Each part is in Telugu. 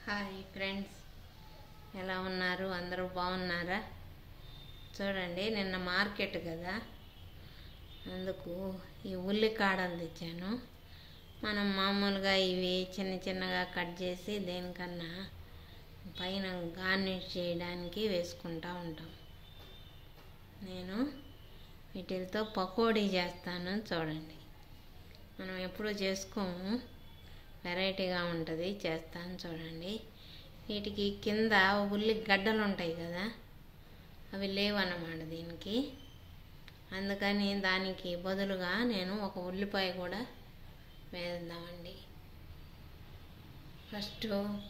హాయ్ ఫ్రెండ్స్ ఎలా ఉన్నారు అందరూ బాగున్నారా చూడండి నిన్న మార్కెట్ కదా అందుకు ఈ ఉల్లికాడలు తెచ్చాను మనం మామూలుగా ఇవి చిన్న చిన్నగా కట్ చేసి దేనికన్నా పైన గార్నిష్ చేయడానికి వేసుకుంటా ఉంటాం నేను వీటితో పకోడీ చేస్తాను చూడండి మనం ఎప్పుడూ చేసుకోము వెరైటీగా ఉంటుంది చేస్తాను చూడండి వీటికి కింద ఉల్లి గడ్డలు ఉంటాయి కదా అవి లేవన్నమాట దీనికి అందుకని దానికి బదులుగా నేను ఒక ఉల్లిపాయ కూడా వేద్దామండి ఫస్ట్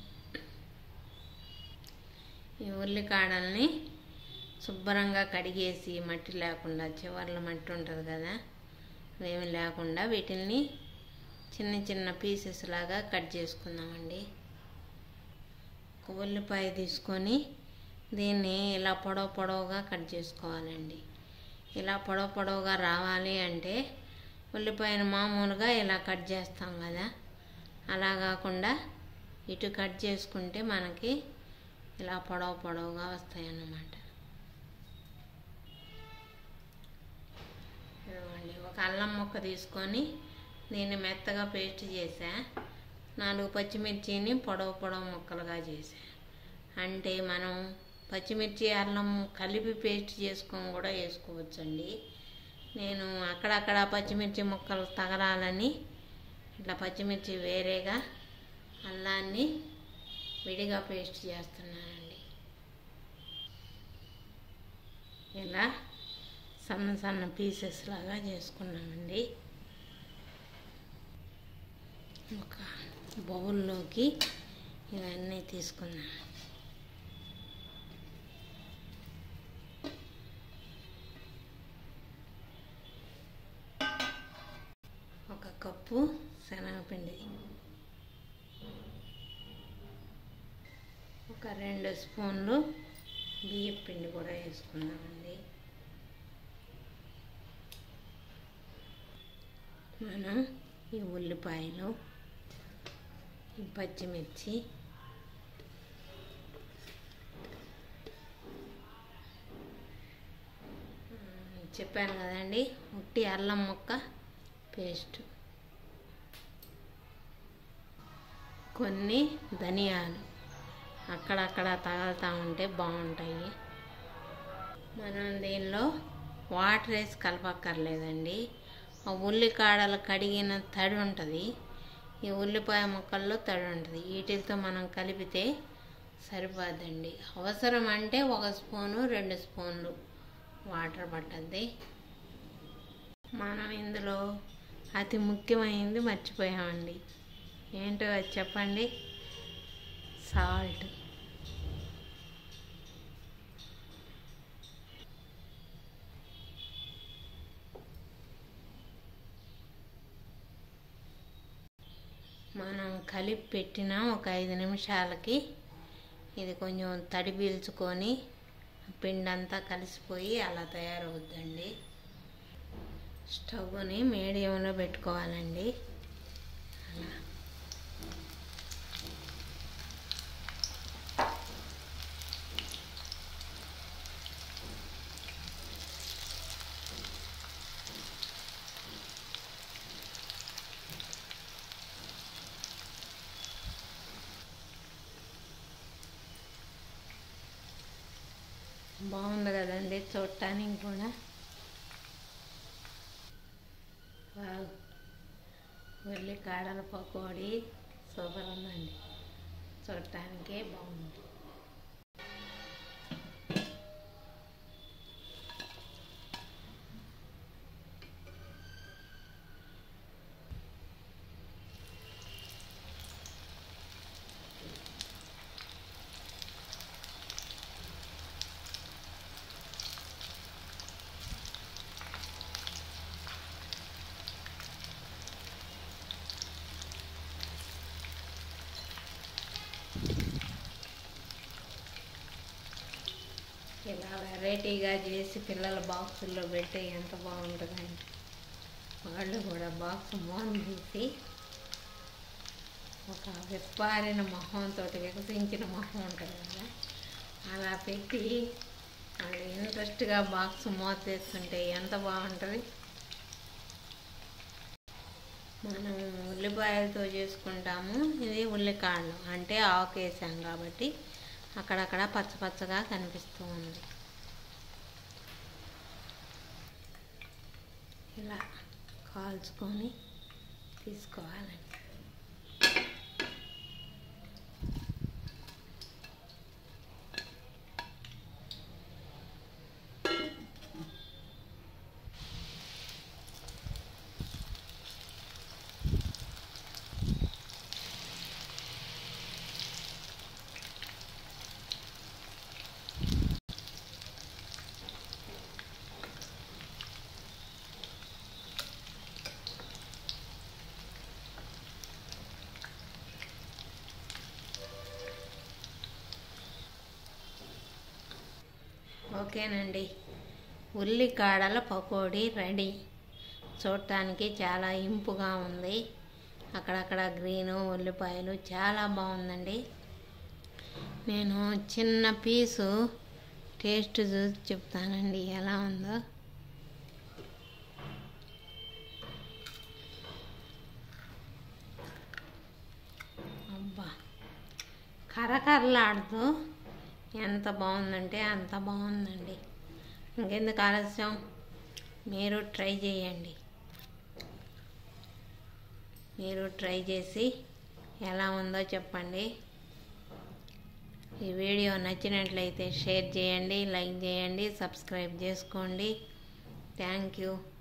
ఈ ఉల్లికాడల్ని శుభ్రంగా కడిగేసి మట్టి లేకుండా చివర్ల మట్టి ఉంటుంది కదా అదేమి లేకుండా వీటిల్ని చిన్న చిన్న పీసెస్ లాగా కట్ చేసుకుందామండి ఒక ఉల్లిపాయ తీసుకొని దీన్ని ఇలా పొడవు పొడవుగా కట్ చేసుకోవాలండి ఇలా పొడవు పొడవుగా రావాలి అంటే ఉల్లిపాయను మామూలుగా ఇలా కట్ చేస్తాం కదా అలా కాకుండా ఇటు కట్ చేసుకుంటే మనకి ఇలా పొడవు పొడవుగా వస్తాయి అన్నమాట ఇదిగోండి ఒక అల్లం ముక్క తీసుకొని దీన్ని మెత్తగా పేస్ట్ చేసా నాలుగు పచ్చిమిర్చిని పొడవు పొడవు ముక్కలుగా చేసా అంటే మనం పచ్చిమిర్చి అల్లం కలిపి పేస్ట్ చేసుకొని కూడా వేసుకోవచ్చండి నేను అక్కడక్కడ పచ్చిమిర్చి ముక్కలు తగలాలని ఇట్లా పచ్చిమిర్చి వేరేగా అల్లాన్ని విడిగా పేస్ట్ చేస్తున్నానండి ఇలా సన్న సన్న పీసెస్ లాగా చేసుకున్నామండి ఒక బౌల్లోకి ఇవన్నీ తీసుకున్నాను ఒక కప్పు శనగపిండి ఒక రెండు స్పూన్లు బియ్యం పిండి కూడా వేసుకుందామండి మనం ఈ ఉల్లిపాయలు ఈ పచ్చిమిర్చి చెప్పాను కదండి ఉట్టి అల్లం ముక్క పేస్ట్ కొన్ని ధనియాలు అక్కడక్కడ తగలుతూ ఉంటే బాగుంటాయి మనం దీనిలో వాటర్ వేసి కలపక్కర్లేదండి ఆ ఉల్లికాడలు కడిగిన తడి ఉంటుంది ఈ ఉల్లిపాయ ముక్కల్లో తడి ఉంటుంది వీటితో మనం కలిపితే సరిపోద్దండి అవసరం అంటే ఒక స్పూను రెండు స్పూన్లు వాటర్ పట్టద్ది మనం ఇందులో అతి ముఖ్యమైనది మర్చిపోయామండి ఏంటో అది చెప్పండి సాల్ట్ మనం కలిపి పెట్టిన ఒక ఐదు నిమిషాలకి ఇది కొంచెం తడి పీల్చుకొని పిండి అంతా కలిసిపోయి అలా తయారవుద్దండి స్టవ్ని మీడియంలో పెట్టుకోవాలండి అలా బాగుంది కదండి చూడటానికి కూడా వావ్ వెళ్ళి కాడల పకోడీ సూపర్ ఉందండి చూడటానికే బాగుంది ఇలా వెరైటీగా చేసి పిల్లల బాక్సుల్లో పెట్టి ఎంత బాగుంటుందండి వాళ్ళు కూడా బాక్స్ మోన్ తీసి ఒక విప్పారిన మొహంతో వికసించిన మొహం ఉంటుంది కదా అలా పెట్టి వాళ్ళు ఇంట్రెస్ట్గా బాక్స్ మూతేస్తుంటే ఎంత బాగుంటుంది మనం ఉల్లిపాయలతో చేసుకుంటాము ఇది ఉల్లికాడలు అంటే ఆకు వేసాం కాబట్టి అక్కడక్కడ పచ్చ పచ్చగా కనిపిస్తూ ఉంది ఇలా కాల్చుకొని తీసుకోవాలండి ఓకేనండి ఉల్లికాడల పకోడీ రెడీ చూడటానికి చాలా ఇంపుగా ఉంది అక్కడక్కడ గ్రీను ఉల్లిపాయలు చాలా బాగుందండి నేను చిన్న పీసు టేస్ట్ చూసి చెప్తానండి ఎలా ఉందో అబ్బా కరకరలాడుతూ ఎంత బాగుందంటే అంత బాగుందండి ఇంకెందుకు ఆలస్యం మీరు ట్రై చేయండి మీరు ట్రై చేసి ఎలా ఉందో చెప్పండి ఈ వీడియో నచ్చినట్లయితే షేర్ చేయండి లైక్ చేయండి సబ్స్క్రైబ్ చేసుకోండి థ్యాంక్ యూ